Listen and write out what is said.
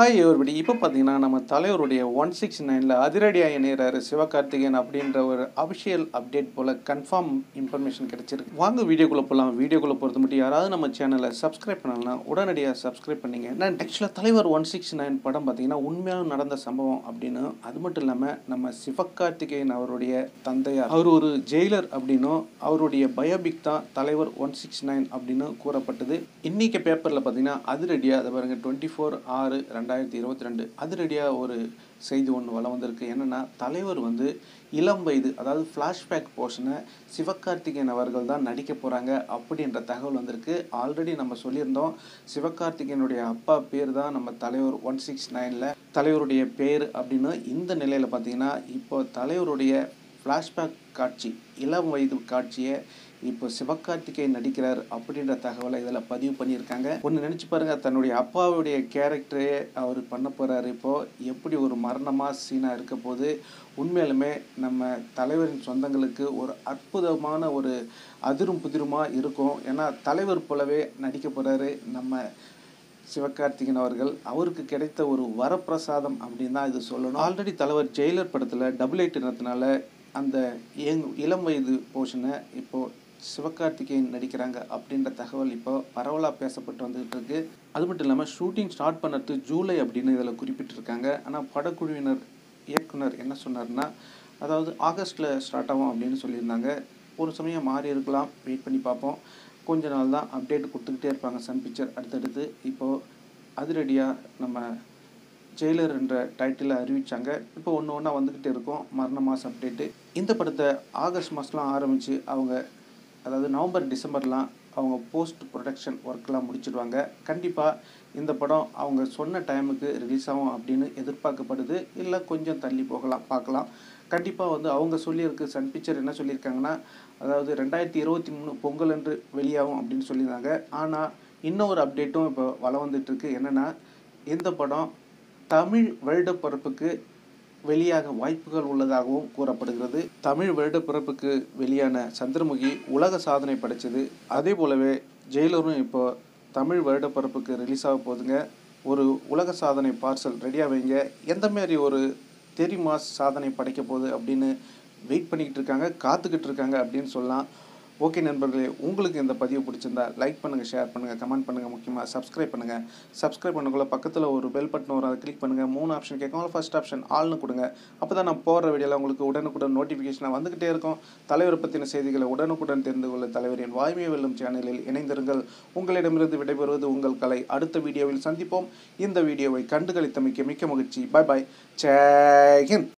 hi everybody இப்போ பார்த்தீங்கன்னா நம்ம தலைவருடைய ஒன் சிக்ஸ் நைனில் அதிரடியாக இணைகிறாரு சிவகார்த்திகேயன் அப்படின்ற ஒரு அபிஷியல் அப்டேட் போல் கன்ஃபார்ம் இன்ஃபர்மேஷன் கிடைச்சிருக்கு வாங்க வீடியோக்குள்ளே போகலாம் வீடியோக்குள்ளே போகிறது மட்டும் யாராவது நம்ம சேனலை சப்ஸ்கிரைப் பண்ணலாம் உடனடியாக சப்ஸ்கிரைப் பண்ணிங்க நான் ஆக்சுவலாக தலைவர் ஒன் சிக்ஸ் நைன் படம் பார்த்தீங்கன்னா உண்மையாக நடந்த சம்பவம் அப்படின்னு அது மட்டும் இல்லாமல் நம்ம சிவகார்த்திகேயன் அவருடைய தந்தையார் அவர் ஒரு ஜெயிலர் அப்படின்னும் அவருடைய பயோபிக் தான் தலைவர் ஒன் சிக்ஸ் நைன் அப்படின்னு கூறப்பட்டது இன்னைக்கு பேப்பரில் பார்த்தீங்கன்னா அதிரடியாக அதை பாருங்க டுவெண்ட்டி ஃபோர் ஆறு ரெண்டாயிரத்தி இருபத்தி ரெண்டு அதிரடியாக ஒரு செய்தி ஒன்று வளம் வந்திருக்கு என்னென்னா தலைவர் வந்து இளம் வயது அதாவது ஃப்ளாஷ்பேக் போர்ஷனை சிவகார்த்திகேயன் அவர்கள் தான் நடிக்க போகிறாங்க அப்படின்ற தகவல் வந்திருக்கு ஆல்ரெடி நம்ம சொல்லியிருந்தோம் சிவகார்த்திகேயனுடைய அப்பா பேர் தான் நம்ம தலைவர் ஒன் சிக்ஸ் நைனில் தலைவருடைய பேர் அப்படின்னு இந்த நிலையில் பார்த்தீங்கன்னா இப்போ தலைவருடைய ஃப்ளாஷ்பேக் காட்சி இளம் வயது காட்சியை இப்போ சிவகார்த்திகேயன் நடிக்கிறார் அப்படின்ற தகவலை இதில் பதிவு பண்ணியிருக்காங்க ஒன்று நினச்சி பாருங்கள் தன்னுடைய அப்பாவுடைய கேரக்டரே அவர் பண்ண போகிறாரு இப்போது எப்படி ஒரு மரணமாக சீனாக இருக்க போது உண்மையிலுமே நம்ம தலைவரின் சொந்தங்களுக்கு ஒரு அற்புதமான ஒரு அதிரும் புதிருமாக இருக்கும் ஏன்னா தலைவர் போலவே நடிக்க போகிறாரு நம்ம சிவகார்த்திகேயன் அவர்கள் அவருக்கு கிடைத்த ஒரு வரப்பிரசாதம் அப்படின்னு தான் இது சொல்லணும் ஆல்ரெடி தலைவர் ஜெயிலர் படத்தில் டபுள் எயிட்டுனதுனால அந்த யங் இளம் வயது போர்ஷனை இப்போது சிவகார்த்திகேயன் நடிக்கிறாங்க அப்படின்ற தகவல் இப்போ பரவலாக பேசப்பட்டு வந்துகிட்டு இருக்கு அது மட்டும் இல்லாமல் ஷூட்டிங் ஸ்டார்ட் பண்ணுறது ஜூலை அப்படின்னு இதில் குறிப்பிட்டிருக்காங்க ஆனால் படக்குழுவினர் இயக்குனர் என்ன சொன்னார்னா அதாவது ஆகஸ்ட்டில் ஸ்டார்ட் ஆகும் அப்படின்னு சொல்லியிருந்தாங்க ஒரு சமயம் மாறி இருக்கலாம் வெயிட் பண்ணி பார்ப்போம் கொஞ்ச நாள் தான் அப்டேட் கொடுத்துக்கிட்டே இருப்பாங்க சன் பிக்சர் அடுத்தடுத்து இப்போது அதிரடியாக நம்ம ஜெயிலர் என்ற டைட்டிலை அறிவித்தாங்க இப்போ ஒன்று ஒன்றா வந்துக்கிட்டே இருக்கும் மரண மாதம் அப்டேட்டு இந்த படத்தை ஆகஸ்ட் மாதம்லாம் ஆரம்பித்து அவங்க அதாவது நவம்பர் டிசம்பர்லாம் அவங்க போஸ்ட் ப்ரொடக்ஷன் ஒர்க்லாம் முடிச்சிடுவாங்க கண்டிப்பாக இந்த படம் அவங்க சொன்ன டைமுக்கு ரிலீஸ் ஆகும் அப்படின்னு எதிர்பார்க்கப்படுது இல்லை கொஞ்சம் தள்ளி போகலாம் பார்க்கலாம் கண்டிப்பாக வந்து அவங்க சொல்லியிருக்கு சன் பிக்சர் என்ன சொல்லியிருக்காங்கன்னா அதாவது ரெண்டாயிரத்தி இருபத்தி மூணு பொங்கல் என்று வெளியாகும் அப்படின்னு சொல்லியிருந்தாங்க ஆனால் இன்னொரு அப்டேட்டும் இப்போ வளம் வந்துட்டுருக்கு என்னென்னா இந்த படம் தமிழ் வருடப்பிறப்புக்கு வெளியாக வாய்ப்புகள் உள்ளதாகவும் கூறப்படுகிறது தமிழ் வருடப்பிறப்புக்கு வெளியான சந்திரமுகி உலக சாதனை படைச்சது அதே போலவே ஜெயிலரும் இப்போ தமிழ் வருடப்பிறப்புக்கு ரிலீஸ் ஆக போகுதுங்க ஒரு உலக சாதனை பார்சல் ரெடியாக வைங்க எந்த மாதிரி ஒரு தெரிமாஸ் சாதனை படைக்க போகுது அப்படின்னு வெயிட் பண்ணிக்கிட்டு இருக்காங்க காத்துக்கிட்டு இருக்காங்க அப்படின்னு சொல்லலாம் ஓகே நண்பர்களே உங்களுக்கு இந்த பதிவு பிடிச்சிருந்தா லைக் பண்ணுங்கள் ஷேர் பண்ணுங்கள் கமெண்ட் பண்ணுங்கள் முக்கியமாக சப்ஸ்கிரைப் பண்ணுங்கள் சப்ஸ்கிரைப் பண்ணக்குள்ள பக்கத்தில் ஒரு பெல் பட்டன் வரும் அதை கிளிக் பண்ணுங்கள் மூணு ஆப்ஷன் கேட்கும் ஃபர்ஸ்ட் ஆப்ஷன் ஆள்னு கொடுங்க அப்போ தான் நான் போடுற வீடியோவில் உங்களுக்கு உடனுக்குடன் நோட்டிஃபிகேஷனாக வந்துக்கிட்டே இருக்கும் தலைவரை பற்றின செய்திகளை உடனுக்குடன் தெரிந்து கொள்ள தலைவரின் வாய்மையை வெல்லும் சேனலில் இணைந்திருங்கள் உங்களிடமிருந்து விடைபெறுவது உங்கள் கலை அடுத்த வீடியோவில் சந்திப்போம் இந்த வீடியோவை கண்டுகளித்தமைக்கு மிக்க மகிழ்ச்சி பாய் பாய் ஜெய் ஹிந்த்